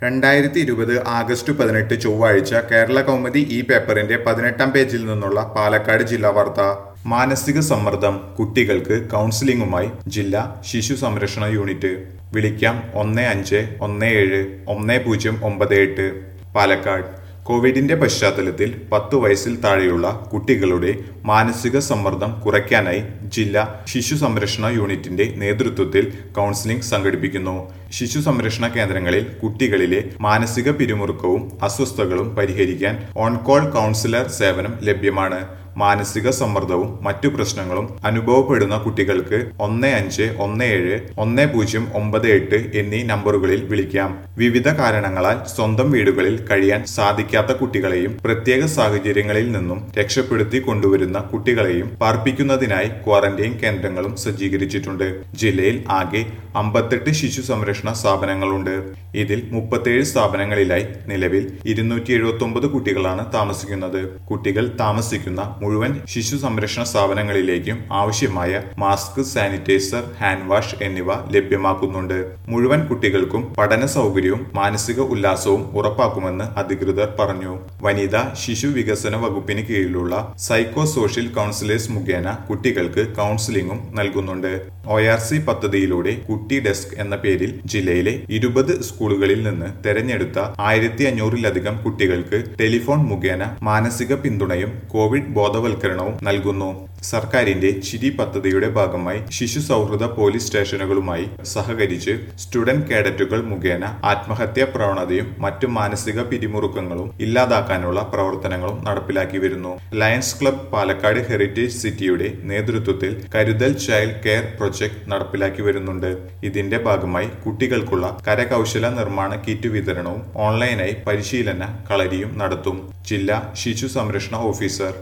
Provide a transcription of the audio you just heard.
രണ്ടായിരത്തി ഇരുപത് ആഗസ്റ്റ് പതിനെട്ട് ചൊവ്വാഴ്ച കേരള കൗമുദി ഈ പേപ്പറിന്റെ പതിനെട്ടാം പേജിൽ നിന്നുള്ള പാലക്കാട് ജില്ലാ വാർത്ത മാനസിക സമ്മർദ്ദം കുട്ടികൾക്ക് കൗൺസിലിംഗുമായി ജില്ലാ ശിശു സംരക്ഷണ യൂണിറ്റ് വിളിക്കാം ഒന്ന് അഞ്ച് ഒന്ന് ഏഴ് ഒന്ന് പൂജ്യം ഒമ്പത് എട്ട് പാലക്കാട് കോവിഡിന്റെ പശ്ചാത്തലത്തിൽ പത്തു വയസ്സിൽ താഴെയുള്ള കുട്ടികളുടെ മാനസിക സമ്മർദ്ദം കുറയ്ക്കാനായി ജില്ലാ ശിശു സംരക്ഷണ യൂണിറ്റിന്റെ നേതൃത്വത്തിൽ കൗൺസിലിംഗ് സംഘടിപ്പിക്കുന്നു ശിശു സംരക്ഷണ കേന്ദ്രങ്ങളിൽ കുട്ടികളിലെ മാനസിക പിരിമുറുക്കവും അസ്വസ്ഥതകളും പരിഹരിക്കാൻ ഓൺ കോൾ കൗൺസിലർ സേവനം ലഭ്യമാണ് മാനസിക സമ്മർദ്ദവും മറ്റു പ്രശ്നങ്ങളും അനുഭവപ്പെടുന്ന കുട്ടികൾക്ക് ഒന്ന് അഞ്ച് ഒന്ന് ഏഴ് ഒന്ന് പൂജ്യം ഒമ്പത് എട്ട് എന്നീ നമ്പറുകളിൽ വിളിക്കാം വിവിധ കാരണങ്ങളാൽ സ്വന്തം വീടുകളിൽ കഴിയാൻ സാധിക്കാത്ത കുട്ടികളെയും പ്രത്യേക സാഹചര്യങ്ങളിൽ നിന്നും രക്ഷപ്പെടുത്തി കൊണ്ടുവരുന്ന കുട്ടികളെയും പാർപ്പിക്കുന്നതിനായി ക്വാറന്റൈൻ കേന്ദ്രങ്ങളും സജ്ജീകരിച്ചിട്ടുണ്ട് ജില്ലയിൽ ആകെ അമ്പത്തെട്ട് ശിശു സംരക്ഷണ സ്ഥാപനങ്ങളുണ്ട് ഇതിൽ മുപ്പത്തേഴ് സ്ഥാപനങ്ങളിലായി നിലവിൽ ഇരുന്നൂറ്റി എഴുപത്തി ഒമ്പത് കുട്ടികളാണ് താമസിക്കുന്നത് കുട്ടികൾ താമസിക്കുന്ന മുഴുവൻ ശിശു സംരക്ഷണ സ്ഥാപനങ്ങളിലേക്കും ആവശ്യമായ മാസ്ക് സാനിറ്റൈസർ ഹാൻഡ് വാഷ് എന്നിവ ലഭ്യമാക്കുന്നുണ്ട് മുഴുവൻ കുട്ടികൾക്കും പഠന സൗകര്യവും മാനസിക ഉല്ലാസവും ഉറപ്പാക്കുമെന്ന് അധികൃതർ പറഞ്ഞു വനിതാ ശിശു വികസന വകുപ്പിന് കീഴിലുള്ള സൈക്കോ സോഷ്യൽ കൗൺസിലേഴ്സ് മുഖേന കുട്ടികൾക്ക് കൗൺസിലിംഗും നൽകുന്നുണ്ട് ഒ ആർ സി പദ്ധതിയിലൂടെ കുട്ടി ഡെസ്ക് എന്ന പേരിൽ ജില്ലയിലെ ഇരുപത് സ്കൂളുകളിൽ നിന്ന് തെരഞ്ഞെടുത്ത ആയിരത്തി അഞ്ഞൂറിലധികം കുട്ടികൾക്ക് ടെലിഫോൺ മുഖേന മാനസിക പിന്തുണയും കോവിഡ് ബോധവൽക്കരണവും നൽകുന്നു സർക്കാരിന്റെ ചിരി പദ്ധതിയുടെ ഭാഗമായി ശിശു സൗഹൃദ പോലീസ് സ്റ്റേഷനുകളുമായി സഹകരിച്ച് സ്റ്റുഡന്റ് കേഡറ്റുകൾ മുഖേന ആത്മഹത്യാ പ്രവണതയും മറ്റു മാനസിക പിരിമുറുക്കങ്ങളും ഇല്ലാതാക്കാനുള്ള പ്രവർത്തനങ്ങളും നടപ്പിലാക്കി വരുന്നു ലയൺസ് ക്ലബ് പാലക്കാട് ഹെറിറ്റേജ് സിറ്റിയുടെ നേതൃത്വത്തിൽ കരുതൽ ചൈൽഡ് കെയർ പ്രൊജക്ട് നടപ്പിലാക്കി വരുന്നുണ്ട് ഇതിന്റെ ഭാഗമായി കുട്ടികൾക്കുള്ള കരകൗശല നിർമ്മാണ കിറ്റ് വിതരണവും ഓൺലൈനായി പരിശീലന കളരിയും നടത്തും ജില്ലാ ശിശു സംരക്ഷണ ഓഫീസർ